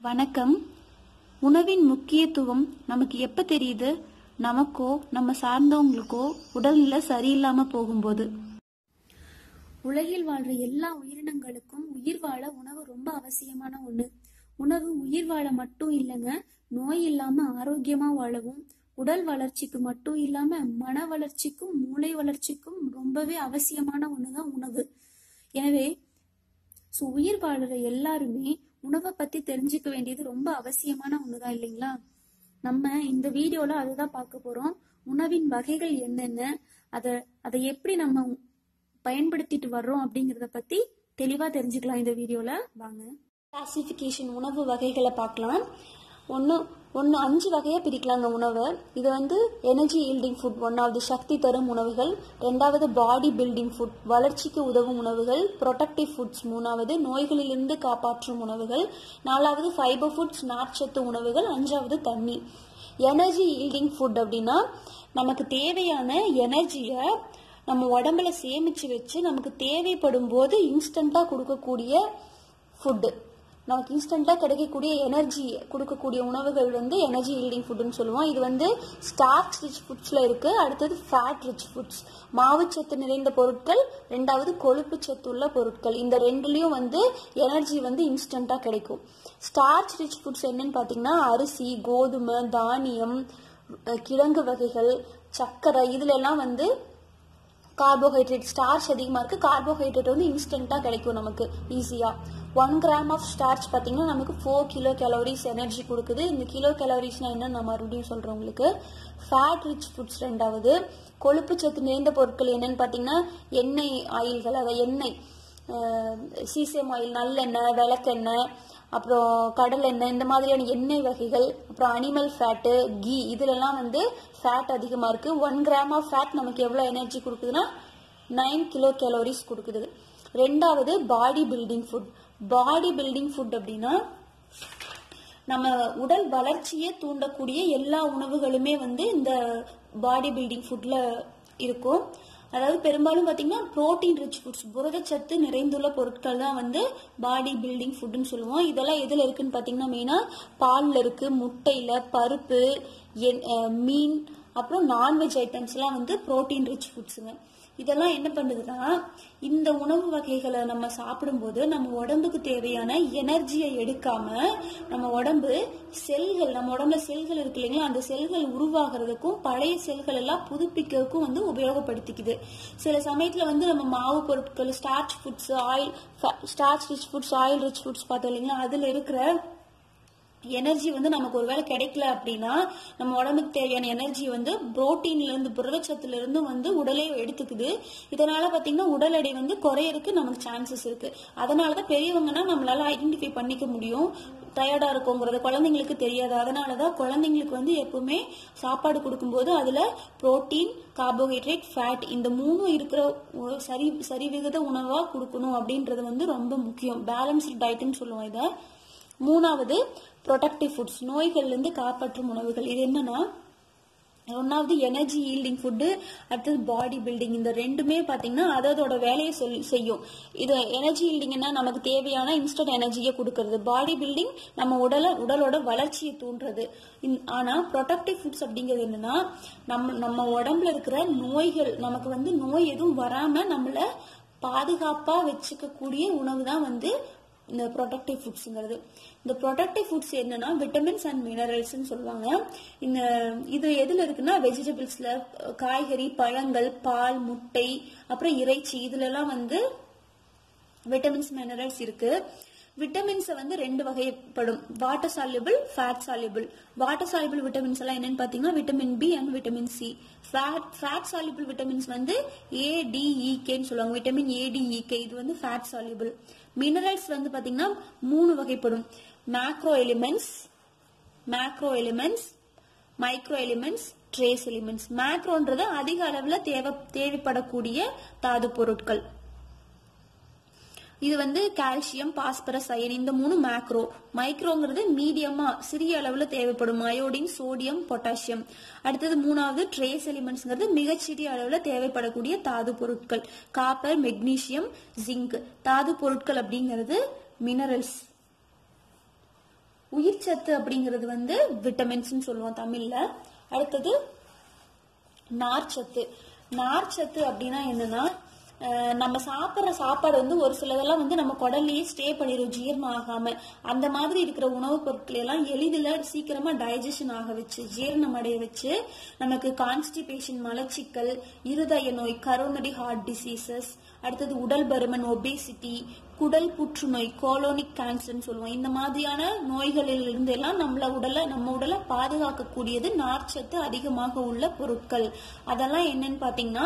வணக்கம் உணவின் முக்கியத்துவம் நமக்கு எப்ப தெரியுது நமக்கோ நம்ம சார்ந்தவங்களுக்கோ உடல்நிலை சரியில்லாம போகும்போது உலகில் வாழ்ற எல்லா உயிரினங்களுக்கும் உயிர் வாழ உணவு ரொம்ப அவசியமான ஒண்ணு உணவு உயிர் வாழ மட்டும் இல்லைங்க நோய் இல்லாம ஆரோக்கியமா வாழவும் உடல் வளர்ச்சிக்கு மட்டும் இல்லாம மன வளர்ச்சிக்கும் மூளை வளர்ச்சிக்கும் ரொம்பவே அவசியமான ஒண்ணுதான் உணவு எனவே ஸோ உயிர் வாழுற எல்லாருமே உணவை பத்தி தெரிஞ்சுக்க வேண்டியது ரொம்ப அவசியமான ஒண்ணுதான் இல்லைங்களா நம்ம இந்த வீடியோல அதுதான் பார்க்க போறோம் உணவின் வகைகள் என்னென்ன அதை அதை எப்படி நம்ம பயன்படுத்திட்டு வர்றோம் அப்படிங்கறத பத்தி தெளிவா தெரிஞ்சுக்கலாம் இந்த வீடியோல வாங்க கிளாசிஃபிகேஷன் உணவு வகைகளை பார்க்கலாம் ஒன்று ஒன்று அஞ்சு வகையாக பிரிக்கலாங்க உணவை இது வந்து எனர்ஜி ஈல்டிங் ஃபுட் ஒன்றாவது சக்தி தரும் உணவுகள் ரெண்டாவது பாடி பில்டிங் ஃபுட் வளர்ச்சிக்கு உதவும் உணவுகள் ப்ரொடக்டிவ் ஃபுட்ஸ் மூணாவது நோய்களிலிருந்து காப்பாற்றும் உணவுகள் நாலாவது ஃபைபர் ஃபுட்ஸ் நார்ச்சத்து உணவுகள் அஞ்சாவது தண்ணி எனர்ஜி ஈல்டிங் ஃபுட் அப்படின்னா நமக்கு தேவையான எனர்ஜியை நம்ம உடம்புல சேமிச்சு வச்சு நமக்கு தேவைப்படும் போது இன்ஸ்டண்ட்டாக கொடுக்கக்கூடிய ஃபுட்டு நமக்கு இன்ஸ்டண்ட்டாக கிடைக்கக்கூடிய எனர்ஜி கொடுக்கக்கூடிய உணவுகள் வந்து எனர்ஜி ஈல்டிங் ஃபுட்டுன்னு சொல்லுவோம் இது வந்து ஸ்டார்ச் ரிச் ஃபுட்ஸில் இருக்குது அடுத்தது ஃபேட் ரிச் ஃபுட்ஸ் மாவுச்சத்து நிறைந்த பொருட்கள் ரெண்டாவது கொழுப்பு சத்து உள்ள பொருட்கள் இந்த ரெண்டுலேயும் வந்து எனர்ஜி வந்து இன்ஸ்டண்ட்டாக கிடைக்கும் ஸ்டார்ச் ரிச் ஃபுட்ஸ் என்னன்னு பார்த்தீங்கன்னா அரிசி கோதுமை தானியம் அஹ் கிழங்கு வகைகள் சர்க்கரை இதுல எல்லாம் வந்து கார்போஹைட்ரேட் ஸ்டார்ச் அதிகமாக இருக்குது கார்போஹைட்ரேட் வந்து இன்ஸ்டண்ட்டாக கிடைக்கும் நமக்கு ஈஸியாக ஒன் கிராம் ஆஃப் ஸ்டார்ச் பார்த்தீங்கன்னா நமக்கு ஃபோர் கிலோ கேலோரிஸ் எனர்ஜி கொடுக்குது இந்த கிலோ கேலோரிஸ்னா என்ன நான் மறுபடியும் சொல்கிறேன் உங்களுக்கு ஃபேட் ரிச் ஃபுட்ஸ் ரெண்டாவது கொழுப்பு சத்து நிறைந்த பொருட்கள் என்னன்னு பார்த்தீங்கன்னா எண்ணெய் ஆயில்கள் அதை எண்ணெய் சீசம் ஆயில் நல்லெண்ணெய் விளக்கெண்ணெய் அப்புறம் கடல் எண்ணெய் இந்த மாதிரியான எண்ணெய் வகைகள் அப்புறம் அனிமல் ஃபேட்டு கீ இதுலலாம் வந்து ஃபேட் அதிகமாக இருக்குது ஒன் கிராம் ஆஃப் ஃபேட் நமக்கு எவ்வளோ எனர்ஜி கொடுக்குதுன்னா நைன் கிலோ கேலோரிஸ் கொடுக்குது ரெண்டாவது body building food body building food அப்படின்னா நம்ம உடல் வளர்ச்சியை தூண்டக்கூடிய எல்லா உணவுகளுமே வந்து இந்த பாடி பில்டிங் ஃபுட்ல இருக்கும் அதாவது பெரும்பாலும் பார்த்தீங்கன்னா ப்ரோட்டீன் ரிச் ஃபுட்ஸ் புரதச்சத்து நிறைந்துள்ள பொருட்கள் தான் வந்து பாடி பில்டிங் ஃபுட்னு சொல்லுவோம் இதெல்லாம் எதில் இருக்குன்னு பார்த்தீங்கன்னா மெயினாக பாலில் இருக்கு முட்டையில் பருப்பு எண்- அஹ் மீன் அப்புறம் நான்வெஜ் ஐட்டம்ஸ்லாம் வந்து ப்ரோட்டீன் ரிச் ஃபுட்ஸுங்க இதெல்லாம் என்ன பண்ணுதுன்னா இந்த உணவு வகைகளை நம்ம சாப்பிடும்போது நம்ம உடம்புக்கு தேவையான எனர்ஜியை எடுக்காம நம்ம உடம்பு செல்கள் நம்ம உடம்புல செல்கள் இருக்கு இல்லைங்களா அந்த செல்கள் உருவாகிறதுக்கும் பழைய செல்கள் எல்லாம் புதுப்பிக்கிறதுக்கும் வந்து உபயோகப்படுத்திக்குது சில சமயத்துல வந்து நம்ம மாவு பொருட்கள் starch foods oil starch rich foods oil rich foods பார்த்தோம் இல்லைங்களா அதுல இருக்கிற எனர்ஜி வந்து நமக்கு ஒருவேளை கிடைக்கல அப்படின்னா நம்ம உடம்புக்கு தேவையான எனர்ஜி வந்து புரோட்டீன்ல இருந்து புரதச்சத்துல இருந்து வந்து உடலே எடுத்துக்குது இதனால பாத்தீங்கன்னா உடல் எடை வந்து குறையறதுக்கு நமக்கு சான்சஸ் இருக்கு அதனாலதான் பெரியவங்கன்னா நம்மளால ஐடென்டிஃபை பண்ணிக்க முடியும் டயர்டா இருக்குங்கிறது குழந்தைங்களுக்கு தெரியாது அதனாலதான் குழந்தைங்களுக்கு வந்து எப்பவுமே சாப்பாடு கொடுக்கும்போது அதுல புரோட்டீன் கார்போஹைட்ரேட் ஃபேட் இந்த மூணும் இருக்கிற ஒரு சரி சரிவிகித உணவா கொடுக்கணும் அப்படின்றது வந்து ரொம்ப முக்கியம் பேலன்ஸ்டு டயட்னு சொல்லுவோம் இதை மூணாவது ப்ரொடக்டிவ் ஃபுட்ஸ் நோய்கள்லேருந்து காப்பாற்றும் உணவுகள் இது என்னன்னா ஒன்னாவது எனர்ஜி ஈல்டிங் ஃபுட்டு அடுத்தது பாடி பில்டிங் இந்த ரெண்டுமே பார்த்தீங்கன்னா அதோட வேலையை சொல் செய்யும் இது எனர்ஜி ஈல்டிங்னா நமக்கு தேவையான இன்ஸ்டன்ட் எனர்ஜியை கொடுக்கறது பாடி பில்டிங் நம்ம உடலை உடலோட வளர்ச்சியை தூண்டுறது இந்- ஆனா ப்ரொடக்டிவ் ஃபுட்ஸ் அப்படிங்கிறது என்னன்னா நம்ம நம்ம உடம்புல இருக்கிற நோய்கள் நமக்கு வந்து நோய் எதுவும் வராம நம்மள பாதுகாப்பா வச்சுக்கக்கூடிய உணவு தான் வந்து இந்த ப்ரொடக்டிவ் ஃபுட்ஸுங்கிறது இந்த ப்ரொடக்டிவ் ஃபுட்ஸ் என்னன்னா விட்டமின்ஸ் அண்ட் மினரல்ஸ்னு சொல்லுவாங்க இந்த இது எதுல இருக்குன்னா வெஜிடபிள்ஸ்ல காய்கறி பழங்கள் பால் முட்டை அப்புறம் இறைச்சி இதுல எல்லாம் வந்து விட்டமின்ஸ் மினரல்ஸ் இருக்கு விட்டமின்ஸ் வந்து ரெண்டு வகைப்படும் water soluble fat soluble water soluble vitamins எல்லாம் என்னன்னு பாத்தீங்கன்னா vitamin B and vitamin C fat fat soluble vitamins வந்து ஏடிஇகேன்னு சொல்லுவாங்க விட்டமின் ஏடிஇகே இது வந்து ஃபேட் சால்யூபிள் மினரல்ஸ் வந்து பாத்தீங்கன்னா மூணு வகைப்படும் macro elements macro elements micro elements trace elements மேக்ரோன்றது அதிக அளவுல தேவை தேவைப்படக்கூடிய தாது பொருட்கள் இது வந்து கால்சியம் பாஸ்பரஸ் அயன் இந்த மூணு மேக்ரோ மைக்ரோங்கிறது மீடியமா சிறிய அளவுல தேவைப்படும் அயோடின் சோடியம் பொட்டாசியம் அடுத்தது மூணாவது ட்ரேஸ் எலிமெண்ட்ஸ்ங்கிறது மிகச்சிறிய அளவுல தேவைப்படக்கூடிய தாது பொருட்கள் காப்பர் மெக்னீசியம் ஜிங்க் தாது பொருட்கள் அப்படிங்கிறது மினரல்ஸ் உயிர் சத்து அப்படிங்கிறது வந்து விட்டமின்ஸ்னு சொல்லுவோம் தமிழ்ல அடுத்தது நார்ச்சத்து நார்ச்சத்து அப்படின்னா என்னன்னா அஹ் நம்ம சாப்பிட்ற சாப்பாடு வந்து ஒரு சிலதெல்லாம் வந்து நம்ம குடல்லையே ஸ்டே பண்ணிடும் ஜீரணம் ஆகாம அந்த மாதிரி இருக்கிற உணவுப் பொருட்களை எல்லாம் எளிதில் சீக்கிரமா டைஜஷன் ஆக வச்சு ஜீரணம் அடைய வச்சு நமக்கு கான்ஸ்டிபேஷன் மலச்சிக்கல் இருதய நோய் கரோனரி ஹார்ட் டிசீசஸ் அடுத்தது உடல் பருமன் ஒபேசிட்டி குடல் புற்றுநோய் கோலோனிக் கேன்சர்னு சொல்லுவோம் இந்த மாதிரியான நோய்களில் இருந்து எல்லாம் நம்மள உடலை நம்ம உடலை பாதுகாக்கக்கூடியது நார்ச்சத்து அதிகமாக உள்ள பொருட்கள் அதெல்லாம் என்னன்னு பாத்தீங்கன்னா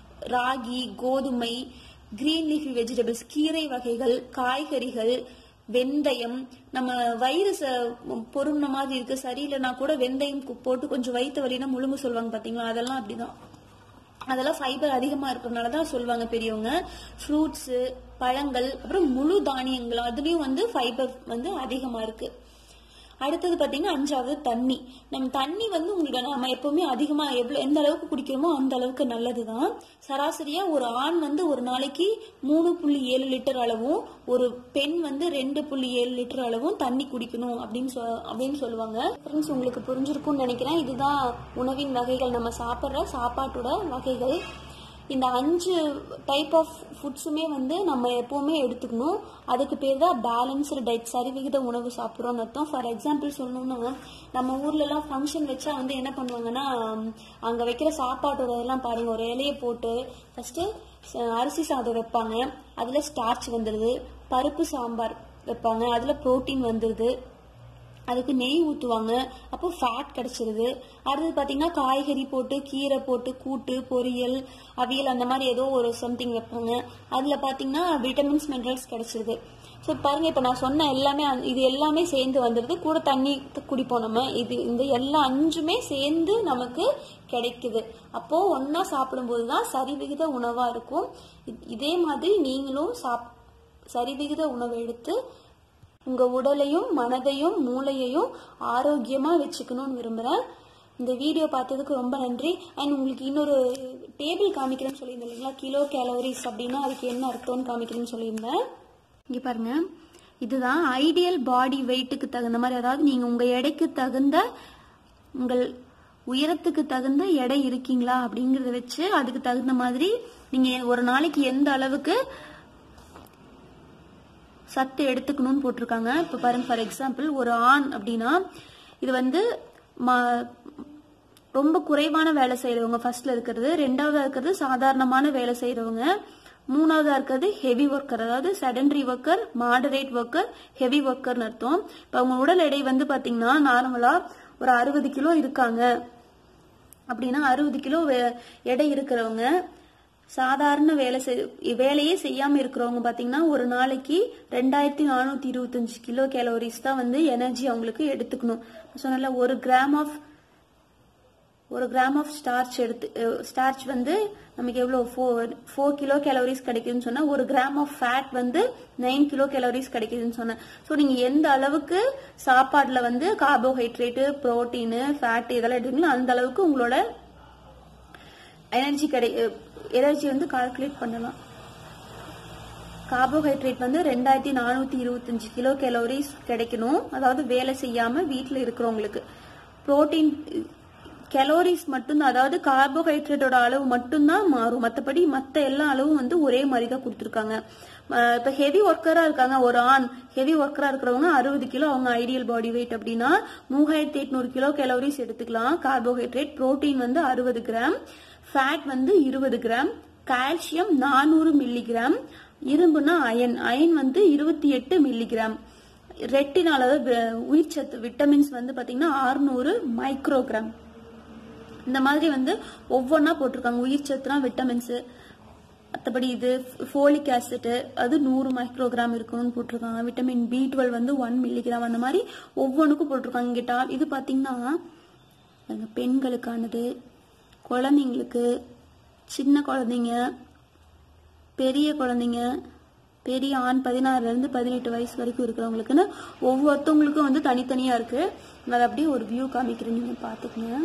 ராகி கோதுமை கிரீன் லீஃபி வெஜிடபிள்ஸ் கீரை வகைகள் காய்கறிகள் வெந்தயம் நம்ம வயிறு ச- பொருந்த மாதிரி இருக்கு சரியில்லைன்னா கூட வெந்தயம் கு- போட்டு கொஞ்சம் வயிற்று வலினா முழுங்கு சொல்லுவாங்க பாத்தீங்களா அதெல்லாம் அப்படிதான் அதெல்லாம் ஃபைபர் அதிகமா இருக்கிறதுனால தான் சொல்லுவாங்க பெரியவங்க ஃப்ரூட்ஸ் பழங்கள் அப்புறம் முழு தானியங்கள் அதுலயும் வந்து ஃபைபர் வந்து அதிகமா இருக்கு அடுத்தது பாத்தீங்கன்னா அஞ்சாவது தண்ணி நம்ம தண்ணி வந்து உங்களுக்கு நம்ம எப்பவுமே அதிகமா எவ்வளவு எந்த அளவுக்கு குடிக்கிறோமோ அந்த அளவுக்கு நல்லதுதான் சராசரியா ஒரு ஆண் வந்து ஒரு நாளைக்கு மூணு புள்ளி ஏழு லிட்டர் அளவும் ஒரு பெண் வந்து ரெண்டு புள்ளி ஏழு லிட்டர் அளவும் தண்ணி குடிக்கணும் அப்படின்னு சொ- அப்படின்னு சொல்லுவாங்க ஃப்ரெண்ட்ஸ் உங்களுக்கு புரிஞ்சிருக்கும்னு நினைக்கிறேன் இதுதான் உணவின் வகைகள் நம்ம சாப்பிட்ற சாப்பாட்டோட வகைகள் இந்த அஞ்சு டைப் ஆஃப் ஃபுட்ஸுமே வந்து நம்ம எப்பவுமே எடுத்துக்கணும் அதுக்கு பேர் தான் பேலன்ஸ்டு டயட் சரிவிகித உணவு சாப்பிட்றோம்னு அர்த்தம் ஃபார் எக்ஸாம்பிள் சொல்லணும்னா நம்ம ஊர்ல எல்லாம் ஃபங்க்ஷன் வச்சா வந்து என்ன பண்ணுவாங்கன்னா ம், அங்க வைக்கிற சாப்பாட்டோட இதெல்லாம் பாருங்க ஒரு இலையை போட்டு ஃபர்ஸ்ட் அரிசி சாதம் வைப்பாங்க அதுல ஸ்டார்ச் வந்துடுது பருப்பு சாம்பார் வைப்பாங்க அதுல புரோட்டீன் வந்துடுது அதுக்கு நெய் ஊற்றுவாங்க அப்போ ஃபேட் கிடைச்சிருது அடுத்தது பார்த்தீங்கன்னா காய்கறி போட்டு கீரை போட்டு கூட்டு பொரியல் அவியல் அந்த மாதிரி ஏதோ ஒரு சம்திங் வைப்பாங்க அதில் பார்த்தீங்கன்னா விட்டமின்ஸ் மினரல்ஸ் கிடைச்சிருது ஸோ பாருங்க இப்போ நான் சொன்ன எல்லாமே அந்த- இது எல்லாமே சேர்ந்து வந்துடுது கூட தண்ணி குடிப்போம் நம்ம இது இந்த எல்லா அஞ்சுமே சேர்ந்து நமக்கு கிடைக்குது அப்போ ஒன்றா சாப்பிடும்போது தான் சரிவிகித உணவாக இருக்கும் இ- இதே மாதிரி நீங்களும் சாப் சரிவிகித உணவை எடுத்து உங்க உடலையும் மனதையும் மூளையையும் ஆரோக்கியமா வச்சுக்கணும்னு விரும்புறேன் இந்த வீடியோ பார்த்ததுக்கு ரொம்ப நன்றி அண்ட் உங்களுக்கு இன்னொரு டேபிள் காமிக்கிறேன்னு சொல்லியிருந்தேன் இல்லைங்களா கிலோ கேலோரிஸ் அப்படின்னா அதுக்கு என்ன அர்த்தம்னு காமிக்கிறேன்னு சொல்லியிருந்தேன் இங்க பாருங்க இதுதான் ஐடியல் பாடி வெயிட்டுக்கு தகுந்த மாதிரி அதாவது நீங்க உங்க எடைக்கு தகுந்த உங்கள் உயரத்துக்கு தகுந்த எடை இருக்கீங்களா அப்படிங்கறத வச்சு அதுக்கு தகுந்த மாதிரி நீங்க ஒரு நாளைக்கு எந்த அளவுக்கு சத்து எடுத்துக்கணும்னு போட்டிருக்காங்க இப்போ பாருங்க ஃபார் எக்ஸாம்பிள் ஒரு ஆண் அப்படின்னா இது வந்து ம- ரொம்ப குறைவான வேலை செய்யறவங்க ஃபர்ஸ்ட்ல இருக்கிறது ரெண்டாவதா இருக்கிறது சாதாரணமான வேலை செய்யறவங்க மூணாவதா இருக்கிறது ஹெவி ஒர்க்கர் அதாவது sedentary worker moderate worker heavy ஒர்க்கர்னு அர்த்தம் இப்போ அவங்க உடல் எடை வந்து பாத்தீங்கன்னா நார்மலா ஒரு அறுபது கிலோ இருக்காங்க அப்படின்னா அறுபது கிலோ வே- எடை இருக்கிறவங்க சாதாரண வேலை செய் வேலையே செய்யாம இருக்கிறவங்க பாத்தீங்கன்னா ஒரு நாளைக்கு ரெண்டாயிரத்தி நானூத்தி இருபத்தஞ்சு கிலோ கேலோரிஸ் தான் வந்து எனர்ஜி அவங்களுக்கு எடுத்துக்கணும் சொன்னல ஒரு கிராம் ஆஃப் ஒரு கிராம் ஆஃப் ஸ்டார்ச் எடுத்து ஸ்டார்ச் வந்து நமக்கு எவ்வளோ ஃபோர் ஃபோர் கிலோ கேலோரிஸ் கிடைக்குதுன்னு சொன்னா ஒரு கிராம் ஆஃப் ஃபேட் வந்து நைன் கிலோ கேலோரிஸ் கிடைக்குதுன்னு சொன்னேன் ஸோ நீங்க எந்த அளவுக்கு சாப்பாடுல வந்து கார்போஹைட்ரேட்டு புரோட்டீனு ஃபேட் இதெல்லாம் எடுக்கீங்களோ அந்த அளவுக்கு உங்களோட எனர்ஜி கிடை எனர்ஜி வந்து கால்குலேட் பண்ணலாம் கார்போஹைட்ரேட் வந்து ரெண்டாயிரத்தி நானூத்தி இருபத்தஞ்சு கிலோ கேலோரிஸ் கிடைக்கணும் அதாவது வேலை செய்யாம வீட்டில் இருக்கிறவங்களுக்கு புரோட்டீன் கேலோரிஸ் மட்டும்தான் அதாவது கார்போஹைட்ரேட்டோட அளவு மட்டும்தான் மாறும் மற்றபடி மற்ற எல்லா அளவும் வந்து ஒரே மாதிரி தான் கொடுத்துருக்காங்க அஹ் இப்ப ஹெவி ஒர்க்கரா இருக்காங்க ஒரு ஆண் ஹெவி ஒர்க்கரா இருக்கிறவங்க அறுபது கிலோ அவங்க ஐடியல் பாடி வெயிட் அப்படின்னா மூவாயிரத்தி எட்நூறு கிலோ கேலோரிஸ் எடுத்துக்கலாம் கார்போஹைட்ரேட் புரோட்டீன் வந்து அறுபது கிராம் ஃபேட் வந்து இருபது கிராம் கால்சியம் நானூறு மில்லிகிராம் இரும்புனா அயன் அயன் வந்து இருபத்தி எட்டு மில்லிகிராம் ரெட்டினால் அதாவது வி- உயிர்ச்சத்து விட்டமின்ஸ் வந்து பாத்தீங்கன்னா 600 மைக்ரோகிராம் இந்த மாதிரி வந்து ஒவ்வொன்றா போட்டிருக்காங்க உயிர் சத்துனா விட்டமின்ஸ் மற்றபடி இது ஃபோலிக் ஆசிட் அது நூறு மைக்ரோகிராம் இருக்கணும்னு போட்டிருக்காங்க விட்டமின் பி டுவெல் வந்து ஒன் மில்லிகிராம் அந்த மாதிரி ஒவ்வொன்றுக்கும் போட்டிருக்காங்க இங்க டா- இது பார்த்தீங்கன்னா பாருங்க, பெண்களுக்கானது குழந்தைங்களுக்கு சின்ன குழந்தைங்க பெரிய குழந்தைங்க பெரிய ஆண் பதினாறுல இருந்து பதினெட்டு வயசு வரைக்கும் இருக்கிறவங்களுக்குன்னு ஒவ்வொருத்தவங்களுக்கும் வந்து தனித்தனியா இருக்கு அதை அப்படியே ஒரு வியூ காமிக்கிறேன் நீங்க பாத்துக்கங்க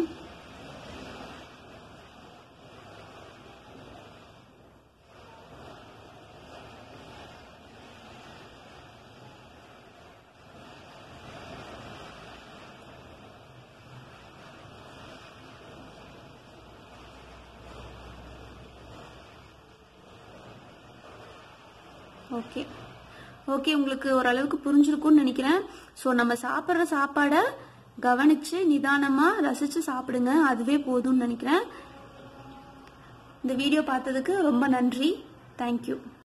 ஓகே ஓகே உங்களுக்கு ஓரளவுக்கு புரிஞ்சிருக்கும்னு நினைக்கிறேன் ஸோ நம்ம சாப்பிட்ற சாப்பாடை கவனிச்சு நிதானமா ரசிச்சு சாப்பிடுங்க அதுவே போதும்னு நினைக்கிறேன் இந்த வீடியோ பார்த்ததுக்கு ரொம்ப நன்றி தேங்க்யூ